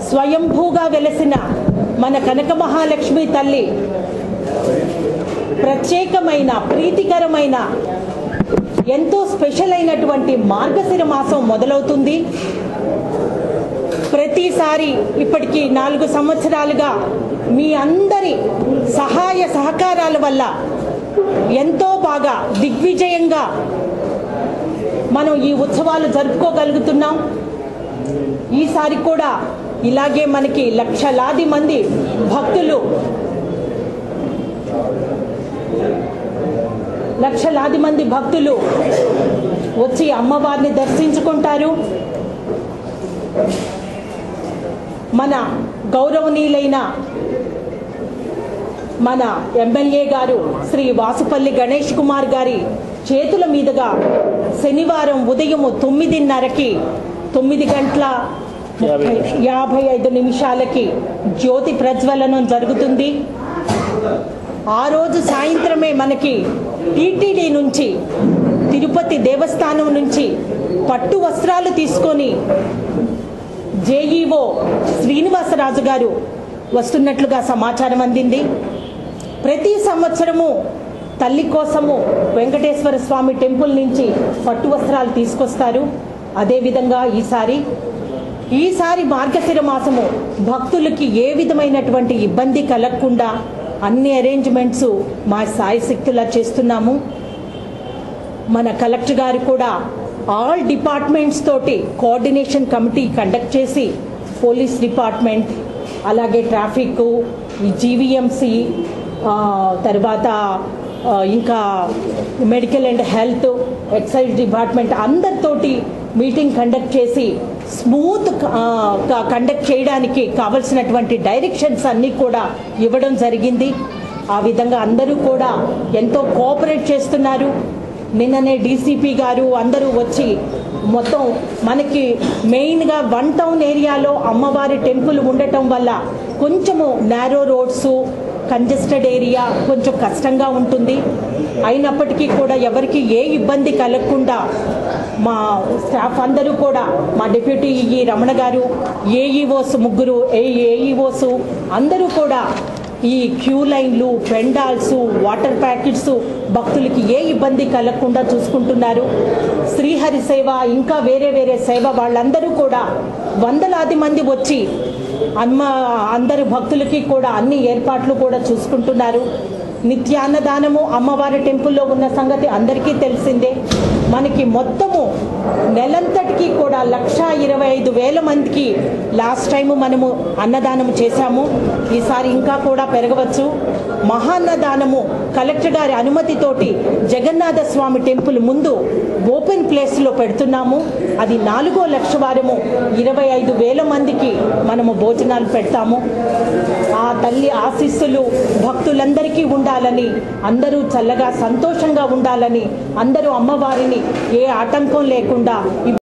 స్వయంభూగా వెలసిన మన కనక మహాలక్ష్మి తల్లి ప్రత్యేకమైన ప్రీతికరమైన ఎంతో స్పెషల్ అయినటువంటి మార్గశిర మాసం మొదలవుతుంది ప్రతిసారి ఇప్పటికి నాలుగు సంవత్సరాలుగా మీ అందరి సహాయ సహకారాల వల్ల ఎంతో బాగా దిగ్విజయంగా మనం ఈ ఉత్సవాలు జరుపుకోగలుగుతున్నాం ఈసారి కూడా ఇలాగే మనకి లక్షలాది మంది భక్తులు లక్షలాది మంది భక్తులు వచ్చి అమ్మవారిని దర్శించుకుంటారు మన గౌరవనీయులైన మన ఎమ్మెల్యే గారు శ్రీ వాసుపల్లి గణేష్ కుమార్ గారి చేతుల మీదుగా శనివారం ఉదయం తొమ్మిదిన్నరకి తొమ్మిది గంటల ముప్పై- యాభై ఐదు నిమిషాలకి జ్యోతి ప్రజ్వలనం జరుగుతుంది ఆ రోజు సాయంత్రమే మనకి టీటీడీ నుంచి తిరుపతి దేవస్థానం నుంచి పట్టు వస్త్రాలు తీసుకొని జేఈఓ శ్రీనివాసరాజు గారు వస్తున్నట్లుగా సమాచారం అందింది ప్రతి సంవత్సరము తల్లి కోసము వెంకటేశ్వర స్వామి టెంపుల్ నుంచి పట్టు వస్త్రాలు తీసుకొస్తారు అదేవిధంగా ఈసారి ఈసారి మార్గశిర మాసము భక్తులకి ఏ విధమైనటువంటి ఇబ్బంది కలగకుండా అన్ని అరేంజ్మెంట్స్ మా సాయశక్తులా చేస్తున్నాము మన కలెక్టర్ గారు కూడా ఆల్ డిపార్ట్మెంట్స్ తోటి కోఆర్డినేషన్ కమిటీ కండక్ట్ చేసి పోలీస్ డిపార్ట్మెంట్ అలాగే ట్రాఫిక్ ఈ జీవీఎంసీ తర్వాత ఆ, ఇంకా medical and health excise department అందరితోటి మీటింగ్ కండక్ట్ చేసి స్మూత్ కండక్ట్ చేయడానికి కావలసినటువంటి డైరెక్షన్స్ అన్నీ కూడా ఇవ్వడం జరిగింది ఆ విధంగా అందరూ కూడా ఎంతో కోఆపరేట్ చేస్తున్నారు నిన్ననే డీసీపీ గారు అందరూ వచ్చి మొత్తం మనకి మెయిన్గా వన్ టౌన్ ఏరియాలో అమ్మవారి టెంపుల్ ఉండటం వల్ల కొంచెము నేరో రోడ్స్ కంజెస్టెడ్ ఏరియా కొంచెం కష్టంగా ఉంటుంది అయినప్పటికీ కూడా ఎవరికి ఏ ఇబ్బంది కలగకుండా మా స్టాఫ్ అందరూ కూడా మా డిప్యూటీ ఈ రమణ గారు ఏఈఓస్ ముగ్గురు ఏ ఏఈఓస్ అందరూ కూడా ఈ క్యూ లైన్లు పెండాల్స్ వాటర్ ప్యాకెట్స్ భక్తులకి ఏ ఇబ్బంది కలగకుండా చూసుకుంటున్నారు శ్రీహరి సేవ ఇంకా వేరే వేరే సేవ వాళ్ళందరూ కూడా వందలాది మంది వచ్చి అమ్మ అందరు భక్తులకి కూడా అన్ని ఏర్పాట్లు కూడా చూసుకుంటున్నారు నిత్యాన్నదానము అమ్మవారి టెంపుల్లో ఉన్న సంగతి అందరికీ తెలిసిందే మనకి మొత్తము నెలంతటికి కూడా లక్ష ఇరవై ఐదు వేల మందికి లాస్ట్ టైము మనము అన్నదానము చేశాము ఈసారి ఇంకా కూడా పెరగవచ్చు మహాన్నదానము కలెక్టర్ గారి అనుమతితోటి జగన్నాథ స్వామి టెంపుల్ ముందు ఓపెన్ ప్లేస్లో పెడుతున్నాము అది నాలుగో లక్ష వారము ఇరవై ఐదు వేల మందికి మనము భోజనాలు పెడతాము ఆ తల్లి ఆశీస్సులు భక్తులందరికీ ఉండాలని అందరూ చల్లగా సంతోషంగా ఉండాలని అందరూ అమ్మవారిని ఏ ఆటంకం లేకుండా